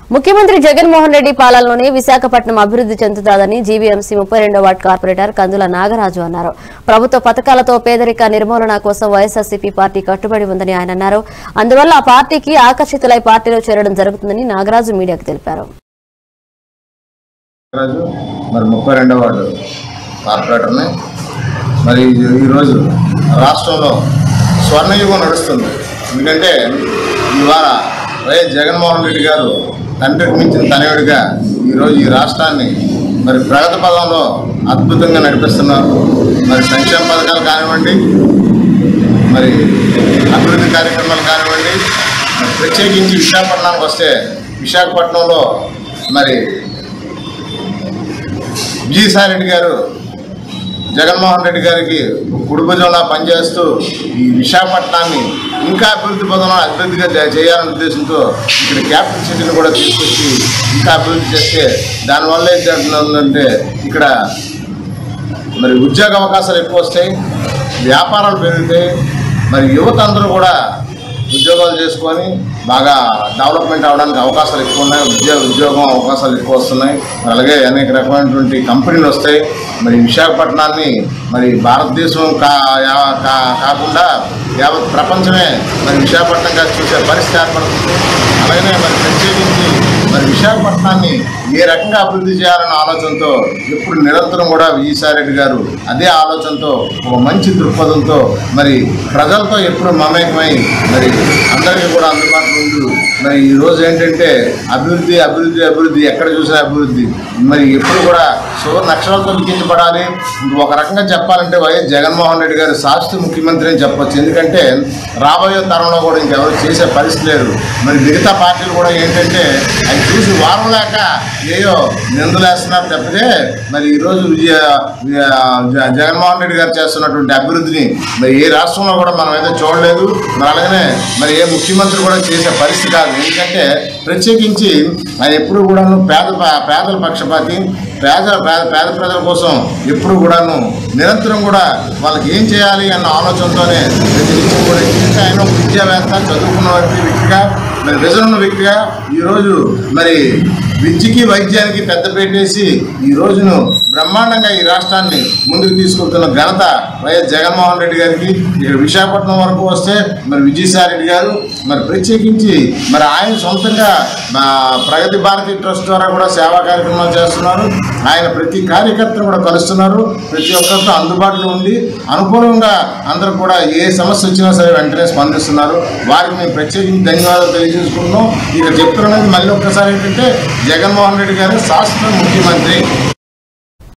ముఖ్యమంత్రి జగన్మోహన్ రెడ్డి పాలనలోనే విశాఖపట్నం అభివృద్ధి చెందుతాదని జీవీఎంసీ ముప్పై రెండో వార్డు కార్పొరేటర్ కందుల నాగరాజు అన్నారు ప్రభుత్వ పథకాలతో పేదరిక నిర్మూలన కోసం వైఎస్ఆర్సీపీ పార్టీ కట్టుబడి ఉందని ఆయన అన్నారు అందువల్ల ఆ పార్టీకి ఆకర్షితులై పార్టీలో చేరడం జరుగుతుందని నాగరాజు మీడియాకు తెలిపారు రాజు మరి ముప్పై రెండవ వార్డు కార్పొరేటర్ని మరి ఈ- ఈరోజు రాష్ట్రంలో స్వర్ణయుగం నడుస్తుంది ఎందుకంటే ఇవాళ వైఎస్ జగన్మోహన్ రెడ్డి గారు తండ్రికి మించిన తనయుడిగా ఈరోజు ఈ రాష్ట్రాన్ని మరి ప్రగతి పదంలో అద్భుతంగా నడిపిస్తున్నారు మరి సంక్షేమ పథకాలు కానివ్వండి మరి అభివృద్ధి కార్యక్రమాలు కానివ్వండి మరి ప్రత్యేకించి విశాఖపట్నానికి వస్తే విశాఖపట్నంలో మరి విజయసాయి రెడ్డి గారు జగన్మోహన్ రెడ్డి గారికి కుటుంబంలో పనిచేస్తూ ఈ విశాఖపట్నాన్ని ఇంకా అభివృద్ధి పదంలో అభివృద్ధిగా చే- చేయాలనే ఉద్దేశంతో ఇక్కడ క్యాపిటల్ సిటీని కూడా తీసుకొచ్చి ఇంకా అభివృద్ధి చేస్తే దానివల్ల ఏం జరుగుతుందంటే ఇక్కడ మరి ఉద్యోగ అవకాశాలు ఎక్కువ వస్తాయి వ్యాపారాలు పెరుగుతాయి మరి యువత అందరూ కూడా ఉద్యోగాలు చేసుకొని బాగా డెవలప్మెంట్ అవడానికి అవకాశాలు ఎక్కువ ఉన్నాయి ఉద్యోగ ఉద్యోగం అవకాశాలు ఎక్కువ వస్తున్నాయి మరి అలాగే అనేక రకమైనటువంటి కంపెనీలు వస్తాయి మరి విశాఖపట్నాన్ని మరి భారతదేశం కా యా- కా- కాకుండా యావత్ ప్రపంచమే మరి విశాఖపట్నంగా చూసే పరిస్థితి ఏర్పడుతుంది అలాగనే మరి ప్రత్యేకించి మరి విశాఖపట్నాన్ని ఏ రకంగా అభివృద్ధి చేయాలన్న ఆలోచనతో ఎప్పుడు నిరంతరం కూడా విజయసాయి రెడ్డి గారు అదే ఆలోచనతో ఒక మంచి దృక్పథంతో మరి ప్రజలతో ఎప్పుడు మమేకమై మరి అందరికీ కూడా అందుబాటులో ఉంటూ మరి ఈ రోజు ఏంటంటే అభివృద్ధి అభివృద్ధి అభివృద్ధి ఎక్కడ చూసినా అభివృద్ధి మరి ఎప్పుడు కూడా సువర్ణ అక్షరాలతో లిఖించబడాలి ఒక రకంగా చెప్పాలంటే వైఎస్ జగన్మోహన్ రెడ్డి గారు శాశ్వత ముఖ్యమంత్రి అని చెప్పొచ్చు ఎందుకంటే రాబోయే తరంలో కూడా ఇంకెవరు చేసే పరిస్థితి లేదు మరి మిగతా పార్టీలు కూడా ఏంటంటే అవి చూసి వారం లేక ఏయో నిందలేస్తున్నారు తప్పితే మరి ఈరోజు విజయ విజయ- జ- జగన్మోహన్ రెడ్డి గారు చేస్తున్నటువంటి అభివృద్ధిని మరి ఏ రాష్ట్రంలో కూడా మనం అయితే చూడలేదు మరి అలాగనే మరి ఏ ముఖ్యమంత్రి కూడా చేసే పరిస్థితి కాదు ఎందుకంటే ప్రత్యేకించి ఆయన ఎప్పుడు కూడాను పేద ప- పేదల పక్షపాతి పేద పేద పేద ప్రజల కోసం ఎప్పుడు కూడాను నిరంతరం కూడా వాళ్ళకి ఏం చేయాలి అన్న ఆలోచనతోనే ప్రతి నిత్యం కూడా ఇంకా ఆయన ఒక విద్యావేత్త చదువుకున్న వ్యక్తి వ్యక్తిగా మరి విజన్ ఉన్న వ్యక్తిగా ఈరోజు మరి విద్యకి వైద్యానికి పెద్ద పెట్టేసి ఈ రోజును బ్రహ్మాండంగా ఈ రాష్ట్రాన్ని ముందుకు తీసుకెళ్తున్న ఘనత వైఎస్ జగన్మోహన్ రెడ్డి గారికి ఇక్కడ విశాఖపట్నం వరకు వస్తే మరి విజయసాయి రెడ్డి గారు మరి ప్రత్యేకించి మరి ఆయన సొంతంగా మా ప్రగతి భారతి ట్రస్ట్ ద్వారా కూడా సేవా కార్యక్రమాలు చేస్తున్నారు ఆయన ప్రతి కార్యకర్తను కూడా కలుస్తున్నారు ప్రతి ఒక్కరితో అందుబాటులో ఉండి అనుకూలంగా అందరూ కూడా ఏ సమస్య వచ్చినా సరే వెంటనే స్పందిస్తున్నారు వారికి మేము ప్రత్యేకించి ధన్యవాదాలు తెలియజేసుకుంటున్నాం ఇక చెప్తున్నది మళ్ళీ ఒక్కసారి ఏంటంటే జగన్మోహన్ రెడ్డి గారు శాశ్వత ముఖ్యమంత్రి